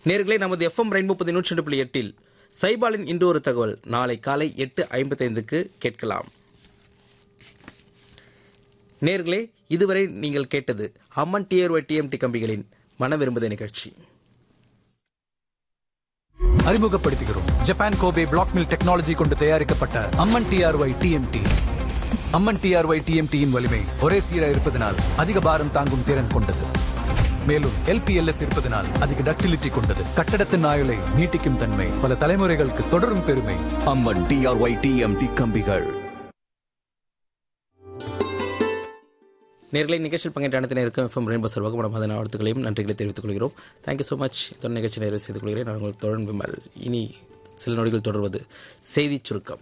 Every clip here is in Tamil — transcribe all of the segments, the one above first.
நேர்களே நமது எஃப்எம் ரெயின்போ பதினூற்றி ரெண்டு புள்ளி எட்டில் சைபாலின் இன்று ஒரு தகவல் நாளை காலை எட்டு ஐம்பத்தைந்துக்கு கேட்கலாம் நேர்களே இதுவரை நீங்கள் கேட்டது அம்மன் டிஆர்ஒய் டிஎம்டி கம்பிகளின் மன விரும்புத நிகழ்ச்சி அறிமுகப்படுத்துகிறோம் Japan Kobe black mill technology கொண்டு தயாரிக்கப்பட்ட Amman TRY TMT Amman TRY டிஎம்டியின் வலிமை ஒரே சீராக இருப்பதனால் அதிக பாரம் தாங்கும் திறன் கொண்டது மேலும் எல்பிஎல்எஸ் இருப்பதனால் அதிக டக்டிலிட்டி கொண்டது கட்டடத்தின் ஆயுளை நீட்டிக்கும் தன்மை பல தலைமுறைகளுக்கு தொடரும் பெருமை அம்மன் டிஆர்ஒய் டிஎம்டி கம்பிகள் நேர்களை நிகழ்ச்சியில் பங்கேற்ற அனைத்து நேருக்கும் எஃப்எம் ரெயின்போ சார்பாக மனமாத வாழ்த்துக்களையும் நன்றிகளை தெரிவித்துக் கொள்கிறோம் தேங்க்யூ ஸோ மச் தொடர் நிகழ்ச்சி நிறைவு செய்து கொள்கிறேன் நான் உங்கள் தொடர்ந்து விமல் இனி சில நொடிகள் தொடர்வது செய்திச் சுருக்கம்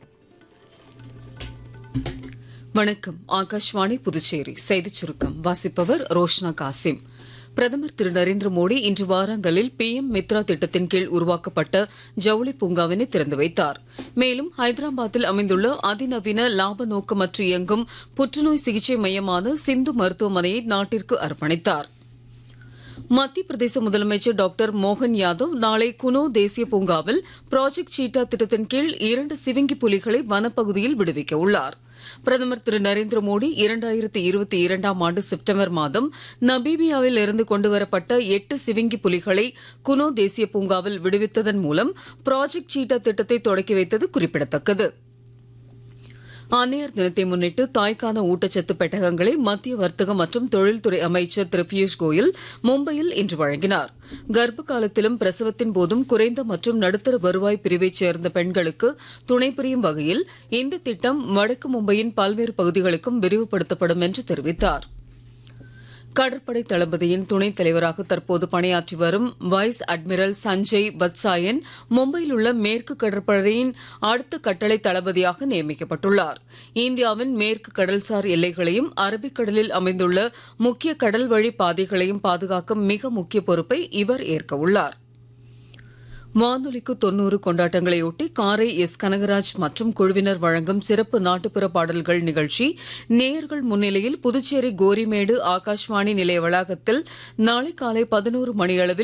வணக்கம் ஆகாஷ்வாணி புதுச்சேரி செய்திச் சுருக்கம் வாசிப்பவர் ரோஷ்னா காசிம் பிரதமர் திரு நரேந்திர மோடி இன்று வாராங்கலில் பிஎம் மித்ரா திட்டத்தின் கீழ் உருவாக்கப்பட்ட ஜவுளி பூங்காவினை திறந்து வைத்தார் மேலும் ஹைதராபாத்தில் அமைந்துள்ள அதிநவீன லாப நோக்கமற்று இயங்கும் புற்றுநோய் சிகிச்சை மையமான சிந்து மருத்துவமனையை நாட்டிற்கு அர்ப்பணித்தார் மத்திய பிரதேச முதலமைச்சர் டாக்டர் மோகன் யாதவ் நாளை குனோ தேசிய பூங்காவில் ப்ராஜெக்ட் சீட்டா திட்டத்தின் கீழ் இரண்டு சிவிங்கி புலிகளை வனப்பகுதியில் விடுவிக்க உள்ளார் பிரதமர் திரு நரேந்திர மோடி இரண்டாயிரத்தி இருபத்தி இரண்டாம் ஆண்டு செப்டம்பர் மாதம் நபீபியாவில் இருந்து கொண்டுவரப்பட்ட எட்டு சிவிங்கி புலிகளை குனோ தேசிய பூங்காவில் விடுவித்ததன் மூலம் ப்ராஜெக்ட் சீட்டா திட்டத்தை தொடக்கி வைத்தது குறிப்பிடத்தக்கது அன்னையர் தினத்தை முன்னிட்டு தாய்க்கான ஊட்டச்சத்து பெட்டகங்களை மத்திய வர்த்தக மற்றும் தொழில்துறை அமைச்சர் திரு பியூஷ் கோயல் மும்பையில் இன்று வழங்கினார் கர்ப்ப காலத்திலும் பிரசவத்தின் போதும் குறைந்த மற்றும் நடுத்தர வருவாய் பிரிவைச் சேர்ந்த பெண்களுக்கு துணை புரியும் வகையில் இந்த திட்டம் வடக்கு மும்பையின் பல்வேறு பகுதிகளுக்கும் விரிவுபடுத்தப்படும் என்று தெரிவித்தார் கடற்படை தளபதியின் துணைத் தலைவராக தற்போது பணியாற்றி வரும் வைஸ் அட்மிரல் சஞ்சய் வத்சாயன் மும்பையில் உள்ள மேற்கு கடற்படையின் அடுத்த கட்டளை தளபதியாக நியமிக்கப்பட்டுள்ளார் இந்தியாவின் மேற்கு கடல்சார் எல்லைகளையும் அரபிக்கடலில் அமைந்துள்ள முக்கிய கடல் வழி பாதைகளையும் பாதுகாக்கும் மிக முக்கிய பொறுப்பை இவர் ஏற்க உள்ளார் வானொலிக்கு தொன்னூறு கொண்டாட்டங்களையொட்டி காரை எஸ் கனகராஜ் மற்றும் குழுவினர் வழங்கும் சிறப்பு நாட்டுப்புற பாடல்கள் நிகழ்ச்சி நேயர்கள் முன்னிலையில் புதுச்சேரி கோரிமேடு ஆகாஷ்வாணி நிலைய வளாகத்தில் நாளை காலை பதினோரு மணியளவில்